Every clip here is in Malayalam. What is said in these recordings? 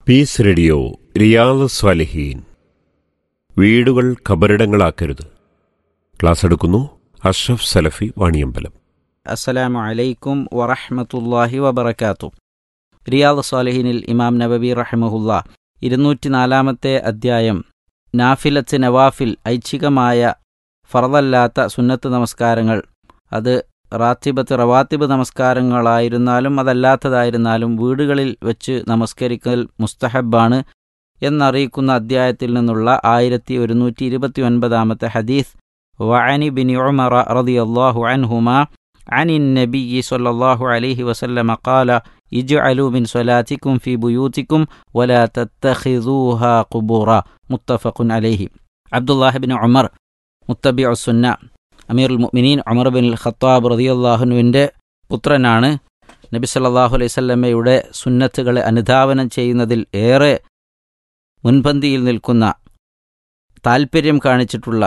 പീസ് റേഡിയോ റിയാദ് സ്വാലിഹീൻ വീടുകൾ ഖബറിടങ്ങളാക്കരുത് ക്ലാസ് എടുക്കുന്നു അഷ്റഫ് സലഫി വാണിയമ്പലം അസ്സലാമു അലൈക്കും വറഹ്മത്തുള്ളാഹി വബറകാത്തു റിയാദ് സാലിഹിനിൽ ഇമാം നബവി റഹ്മഹുല്ല ഇരുന്നൂറ്റി നാലാമത്തെ അധ്യായം നാഫിലത്ത് നവാഫിൽ ഐച്ഛികമായ ഫറദല്ലാത്ത സുന്നത്ത് നമസ്കാരങ്ങൾ അത് റാത്തിബത്ത് റവാത്തിബ് നമസ്കാരങ്ങളായിരുന്നാലും അതല്ലാത്തതായിരുന്നാലും വീടുകളിൽ വെച്ച് നമസ്കരിക്കൽ മുസ്തഹബാണ് എന്നറിയിക്കുന്ന അധ്യായത്തിൽ നിന്നുള്ള ആയിരത്തി ഒരുന്നൂറ്റി ഇരുപത്തി ഒൻപതാമത്തെ ഹദീസ് വഅനി ബിൻ ഉമറ റളിയല്ലാഹു അൻഹുമാ عن النبي صلى الله عليه وسلم قال اجعلوا من صلاتكم في بيوتكم ولا تتخذوها قبورا متفق عليه عبد الله بن عمر മുത്തബി സുന്ന അമീർ മുഅ്മിനീൻ ഉമർ ബിൻ ഖത്താബ് റളിയല്ലാഹുവിൻ്റെ പുത്രനാണ് നബി സല്ലല്ലാഹു അലൈഹി വസല്ലമയുടെ സുന്നത്തുകളെ അനുധാവനം ചെയ്യുന്നതിൽ ഏറെ മുൻപന്തിയിൽ നിൽക്കുന്ന താൽപ്പര്യം കാണിച്ചിട്ടുള്ള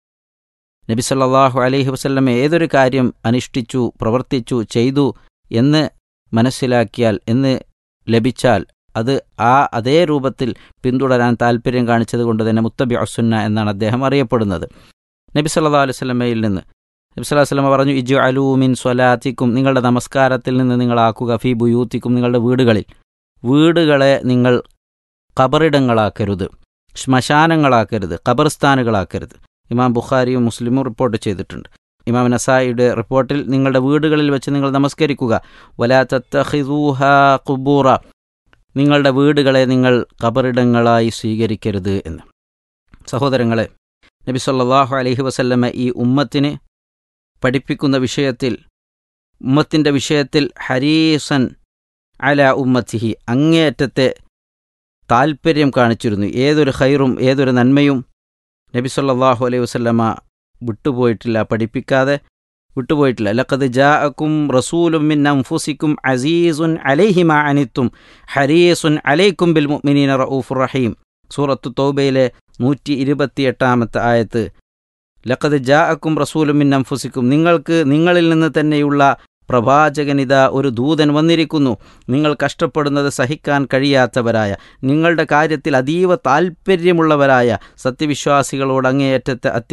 നബി സല്ലല്ലാഹു അലൈഹി വസല്ലം ഏതൊരു കാര്യം അനുഷ്ഠിച്ചു പ്രവർത്തിച്ചു ചെയ്തു എന്ന് മനസ്സിലാക്കിയാൽ എന്ന് ലഭിച്ചാൽ അത് ആ അതേ രൂപത്തിൽ പിന്തുടരാൻ താല്പര്യം കാണിച്ചത് കൊണ്ട് തന്നെ മുത്തബി അസുന്ന എന്നാണ് അദ്ദേഹം അറിയപ്പെടുന്നത് നബി സല്ലാ അലൈഹി സ്വലമയിൽ നിന്ന് നബി സല്ലാ വല്ലമ പറഞ്ഞു ഇജു അലൂമിൻ സ്വലാത്തിക്കും നിങ്ങളുടെ നമസ്കാരത്തിൽ നിന്ന് നിങ്ങളാക്കുക ഫി ബുയൂത്തിക്കും നിങ്ങളുടെ വീടുകളിൽ വീടുകളെ നിങ്ങൾ ഖബറിടങ്ങളാക്കരുത് ശ്മശാനങ്ങളാക്കരുത് ഖബർസ്ഥാനുകളാക്കരുത് ഇമാം ബുഖാരിയും മുസ്ലിമും റിപ്പോർട്ട് ചെയ്തിട്ടുണ്ട് ഇമാം നസായിയുടെ റിപ്പോർട്ടിൽ നിങ്ങളുടെ വീടുകളിൽ വെച്ച് നിങ്ങൾ നമസ്കരിക്കുക വലാ തത്തഹിദൂഹ കുബൂറ നിങ്ങളുടെ വീടുകളെ നിങ്ങൾ ഖബറിടങ്ങളായി സ്വീകരിക്കരുത് എന്ന് സഹോദരങ്ങളെ നബി സല്ലല്ലാഹു അലൈഹി വസല്ലമ ഈ ഉമ്മത്തിന് പഠിപ്പിക്കുന്ന വിഷയത്തിൽ ഉമ്മത്തിൻ്റെ വിഷയത്തിൽ ഹരീസൻ അല ഉമ്മത്തിഹി അങ്ങേയറ്റത്തെ താൽപ്പര്യം കാണിച്ചിരുന്നു ഏതൊരു ഖൈറും ഏതൊരു നന്മയും നബി സല്ലല്ലാഹു അലൈഹി വസല്ലമ വിട്ടുപോയിട്ടില്ല പഠിപ്പിക്കാതെ വിട്ടുപോയിട്ടില്ല ലഖദ് ജാഅക്കും റസൂലും മിൻ അൻഫുസിക്കും അസീസുൻ അലൈഹി മാ അനിത്തും ഹരീസുൻ അലൈക്കും ബിൽ മുഅ്മിനീന റഊഫുർ റഹീം സൂറത്തു തൗബയിലെ നൂറ്റി ഇരുപത്തിയെട്ടാമത്തെ ആയത്ത് ലഖദ് ജാഅക്കും റസൂലും മിൻ അൻഫുസിക്കും നിങ്ങൾക്ക് നിങ്ങളിൽ നിന്ന് തന്നെയുള്ള പ്രവാചകനിത ഒരു ദൂതൻ വന്നിരിക്കുന്നു നിങ്ങൾ കഷ്ടപ്പെടുന്നത് സഹിക്കാൻ കഴിയാത്തവരായ നിങ്ങളുടെ കാര്യത്തിൽ അതീവ താൽപ്പര്യമുള്ളവരായ സത്യവിശ്വാസികളോട് അങ്ങേയറ്റത്തെ